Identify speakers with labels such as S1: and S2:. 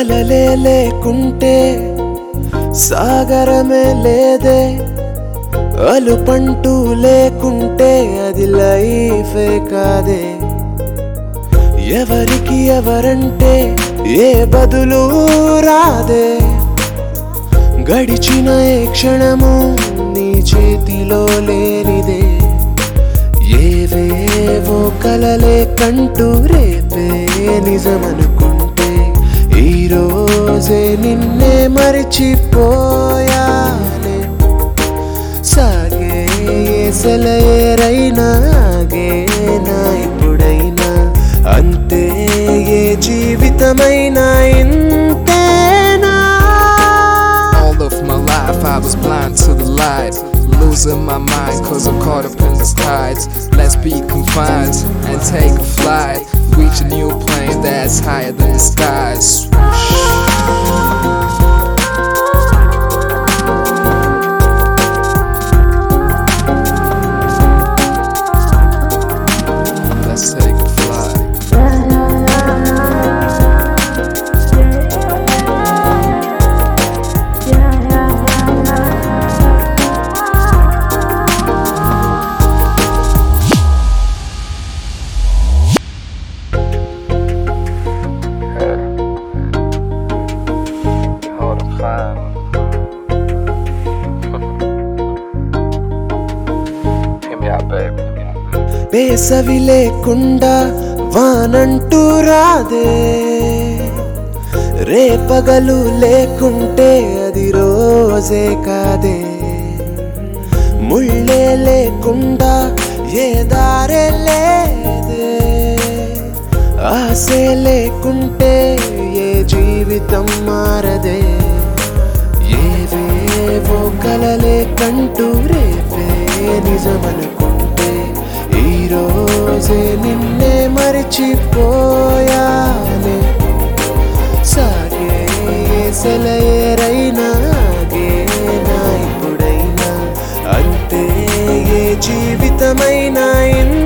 S1: అలలే లేకుంటే సాగరమే లేదే అలుపంటూ లేకుంటే అది లైఫే కాదే ఎవరికి ఎవరంటే ఏ బదులు రాదే గడిచిన ఏ క్షణము నీ చేతిలో లేనిదే ఏవేవో కలలే కంటూ రేపే నిజమనుకుంటే ఈ రోజే నిన్నే మరిచిపోయానే సాగే సెలయేరైనా ఆగేనా ఇప్పుడైనా అంతే ఏ జీవితమైనా ఇంతేనా
S2: All of my life I was blind to the light. Losing my mind cause I'm caught up in the skies. Let's be confined and take a flight. Reach a new plane that's higher than the skies. Let's take a flight. Hold on, fine. Hit me out, baby.
S1: వేసవి లేకుండా వానంటూ రాదే రేపగలు లేకుంటే అది రోజే కాదే ముళ్ళే లేకుండా ఏ దారే లేదే ఆశే లేకుంటే ఏ జీవితం మారదే ఏవేవో కలలే కంటూ రేపే నిజమనుకుంటే ఈ రోజే నిన్నే మరిచిపోయానే సాగే సెలయేరైనా ఆగేనా ఇప్పుడైనా అంతే ఏ జీవితమైనా ఇంతే